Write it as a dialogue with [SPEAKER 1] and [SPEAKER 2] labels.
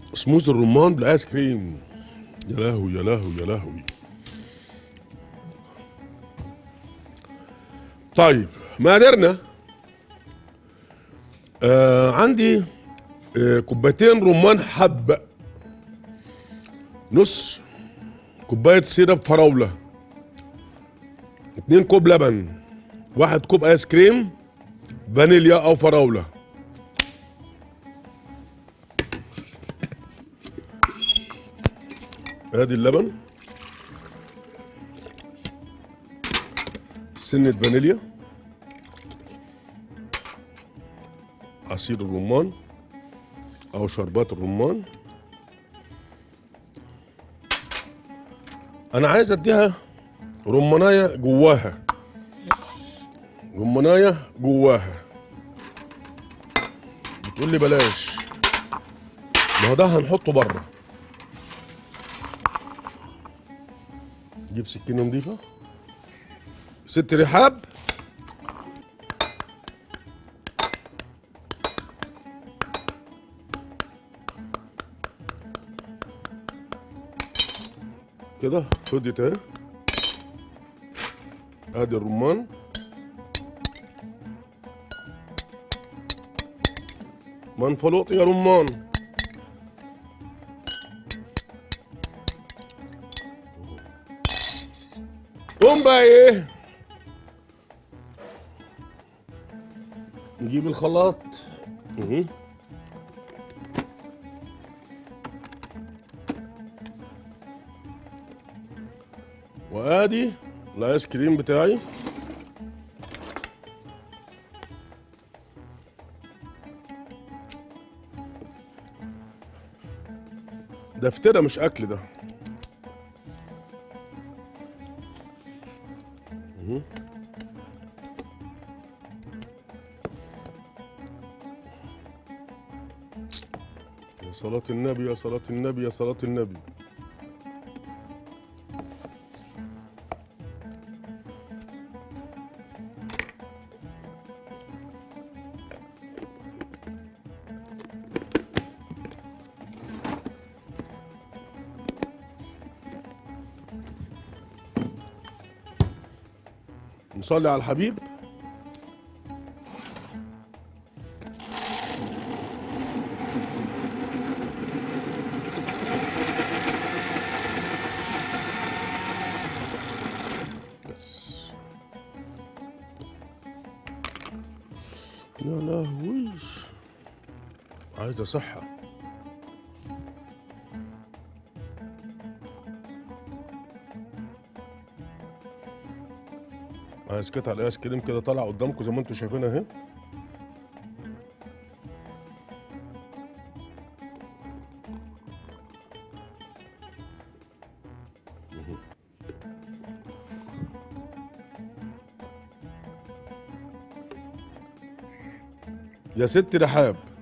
[SPEAKER 1] سموز الرمان بالايس كريم يا لهوي يا لهوي يا لهوي طيب مقاديرنا آه عندي آه كوبايتين رمان حب نص كوبايه سيرب فراوله اتنين كوب لبن واحد كوب ايس كريم فانيليا او فراوله ادي اللبن سنة فانيليا عصير الرمان او شربات الرمان انا عايز اديها رمانايه جواها رمانايه جواها بتقول لي بلاش ما هو ده هنحطه بره نجيب سكينه نظيفه ست رحاب كده فضيت اهي ادي الرمان منفلوط يا رمان قوم بقى ايه نجيب الخلاط اهو وادي الايس كريم بتاعي ده افترا مش اكل ده مهم. يا صلاة النبي يا صلاة النبي يا صلاة النبي نصلي على الحبيب بس يا لهوي عايزة صحة عايز قطع الايس كريم كده طالع قدامكم زي ما انتم شايفين اهي يا ست رحاب